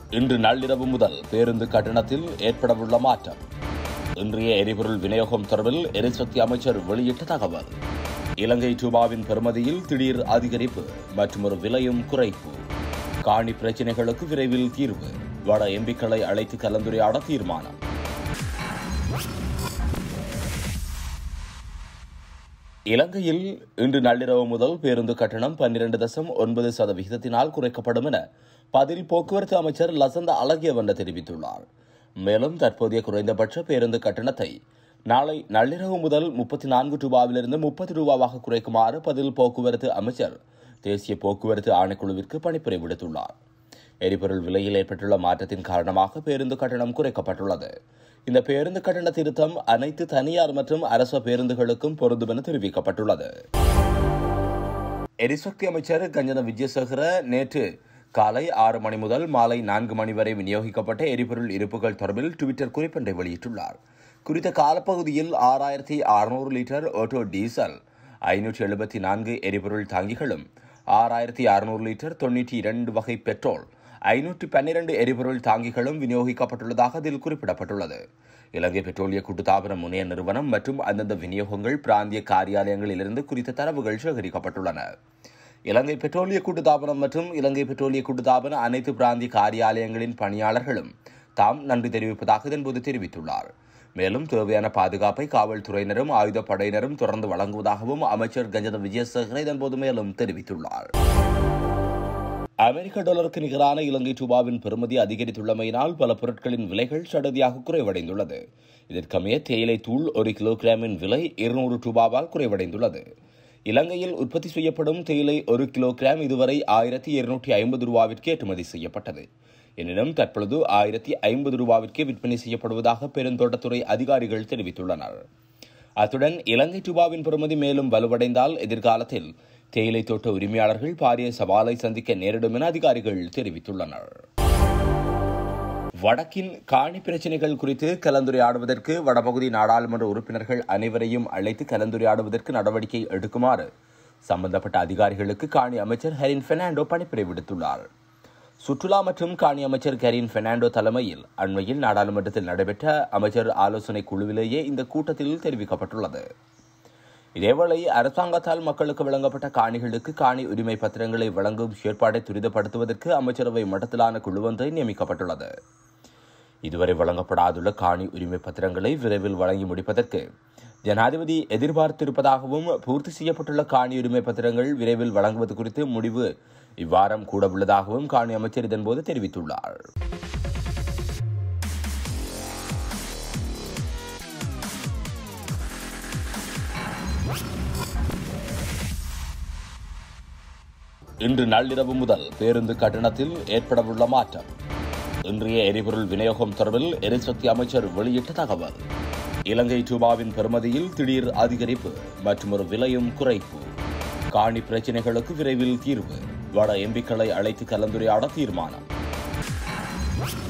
இன்று நள்ளிரவு முதல் பேருந்து கட்டணத்தில் ஏற்படவுள்ள மாற்றம் இன்றைய எரிபொருள் விநியோகம் தொடர்பில் எரிசக்தி அமைச்சர் வெளியிட்ட தகவல் இலங்கை ரூபாவின் பெறுமதியில் திடீர் அதிகரிப்பு மற்றும் ஒரு விலையும் குறைப்பு காணி பிரச்சினைகளுக்கு விரைவில் தீர்வு வட எம்பிக்களை அழைத்து கலந்துரையாட தீர்மானம் இலங்கையில் இன்று நள்ளிரவு முதல் பேருந்து கட்டணம் பன்னிரண்டு தசம் ஒன்பது சதவிகிதத்தினால் குறைக்கப்படும் என பதில் போக்குவரத்து அமைச்சர் லசந்த அழகியவண்ண தெரிவித்துள்ளார் மேலும் தற்போதைய குறைந்தபட்ச பேருந்து கட்டணத்தை நாளை நள்ளிரவு முதல் முப்பத்தி நான்கு ரூபாவிலிருந்து முப்பது ரூபாவாக குறைக்குமாறு பதில் போக்குவரத்து அமைச்சர் தேசிய போக்குவரத்து ஆணைக்குழுவிற்கு பணிப்புரை விடுத்துள்ளார் எரிபொருள் விலையில் ஏற்பட்டுள்ள மாற்றத்தின் காரணமாக பேருந்து கட்டணம் குறைக்கப்பட்டுள்ளது இந்த பேருந்து கட்டண திருத்தம் அனைத்து தனியார் மற்றும் அரச பேருந்துகளுக்கும் பொருந்தும் என தெரிவிக்கப்பட்டுள்ளது எரிசக்தி அமைச்சர் கஞ்சன விஜயசேகர நேற்று காலை ஆறு மணி முதல் மாலை நான்கு மணி வரை விநியோகிக்கப்பட்ட எரிபொருள் இருப்புகள் தொடர்பில் டுவிட்டர் குறிப்பொன்றை வெளியிட்டுள்ளார் குறித்த காலப்பகுதியில் ஆறாயிரத்தி அறுநூறு லிட்டர் ஆட்டோ டீசல் ஐநூற்றி எழுபத்தி நான்கு எரிபொருள் தாங்கிகளும் ஆறாயிரத்தி அறுநூறு லிட்டர் தொண்ணூற்றி இரண்டு வகை பெட்ரோல் ஐநூற்றி பன்னிரண்டு எரிபொருள் தாங்கிகளும் விநியோகிக்கப்பட்டுள்ளதாக அதில் குறிப்பிடப்பட்டுள்ளது இலங்கை பெட்ரோலிய கூட்டுத்தாபன முனைய நிறுவனம் மற்றும் அந்தந்த விநியோகங்கள் பிராந்திய காரியாலயங்களிலிருந்து குறித்த தரவுகள் சேகரிக்கப்பட்டுள்ளன இலங்கை பெட்ரோலிய கூட்டுத்தாபனம் மற்றும் இலங்கை பெட்ரோலிய கூட்டுத்தாபன அனைத்து பிராந்திய காரியாலயங்களின் பணியாளர்களும் தாம் நன்றி தெரிவிப்பதாக இதன்போது தெரிவித்துள்ளார் மேலும் தேவையான பாதுகாப்பை காவல்துறையினரும் ஆயுதப்படையினரும் தொடர்ந்து வழங்குவதாகவும் அமைச்சர் கஞ்சன விஜயசேகர இதன்போது மேலும் தெரிவித்துள்ளார் அமெரிக்க டாலருக்கு நிகரான இலங்கை ரூபாவின் பெறுமதி அதிகரித்துள்ளமையினால் பல பொருட்களின் விலைகள் சடதியாக குறைவடைந்துள்ளது இதற்கமைய தேயிலை தூள் ஒரு கிலோகிராமின் விலை இருநூறு ரூபாவால் குறைவடைந்துள்ளது இலங்கையில் உற்பத்தி செய்யப்படும் தேயிலை ஒரு கிலோகிராம் இதுவரை ஆயிரத்தி இருநூற்றி ஐம்பது ரூபாவிற்கு ஏற்றுமதி செய்யப்பட்டது எனினும் தற்பொழுது ஆயிரத்தி ஐம்பது ரூபாவிற்கு விற்பனை செய்யப்படுவதாக பெருந்தோட்டத்துறை அதிகாரிகள் தெரிவித்துள்ளனர் அத்துடன் இலங்கை ரூபாவின் பெறுமதி மேலும் வலுவடைந்தால் எதிர்காலத்தில் தேயிலை தோட்ட உரிமையாளர்கள் பாரிய சவாலை சந்திக்க நேரிடும் என அதிகாரிகள் தெரிவித்துள்ளனர் வடக்கின் காணி பிரச்சினைகள் குறித்து கலந்துரையாடுவதற்கு வடபகுதி நாடாளுமன்ற உறுப்பினர்கள் அனைவரையும் அழைத்து கலந்துரையாடுவதற்கு நடவடிக்கை எடுக்குமாறு சம்பந்தப்பட்ட அதிகாரிகளுக்கு காணி அமைச்சர் ஹெரின் பெர்னாண்டோ பணிப்புரை விடுத்துள்ளார் சுற்றுலா மற்றும் காணி அமைச்சர் கரீன் பெர்னாண்டோ தலைமையில் அண்மையில் நாடாளுமன்றத்தில் நடைபெற்ற அமைச்சர் ஆலோசனை குழுவிலேயே இந்த கூட்டத்தில் தெரிவிக்கப்பட்டுள்ளது இதேவேளை அரசாங்கத்தால் மக்களுக்கு வழங்கப்பட்ட காணிகளுக்கு காணி உரிமை பத்திரங்களை வழங்கும் செயற்பாட்டை துரிதப்படுத்துவதற்கு அமைச்சரவை மட்டத்திலான குழுவொன்றை நியமிக்கப்பட்டுள்ளது இதுவரை வழங்கப்படாதுள்ள காணி உரிமை பத்திரங்களை விரைவில் வழங்கி முடிப்பதற்கு ஜனாதிபதி எதிர்பார்த்திருப்பதாகவும் பூர்த்தி செய்யப்பட்டுள்ள காணி உரிமை பத்திரங்கள் விரைவில் வழங்குவது குறித்து முடிவு இவ்வாரம் கூட உள்ளதாகவும் காணி அமைச்சர் இதன்போது தெரிவித்துள்ளார் இன்று நள்ளிரவு முதல் பேருந்து கட்டணத்தில் ஏற்படவுள்ள மாற்றம் இன்றைய எரிபொருள் விநியோகம் தொடர்பில் எரிசக்தி அமைச்சர் வெளியிட்ட தகவல் இலங்கை ரூபாவின் பெறுமதியில் திடீர் அதிகரிப்பு மற்றும் ஒரு விலையும் குறைப்பு காணி பிரச்சினைகளுக்கு விரைவில் தீர்வு வட எம்பிக்களை அழைத்து கலந்துரையாட தீர்மானம்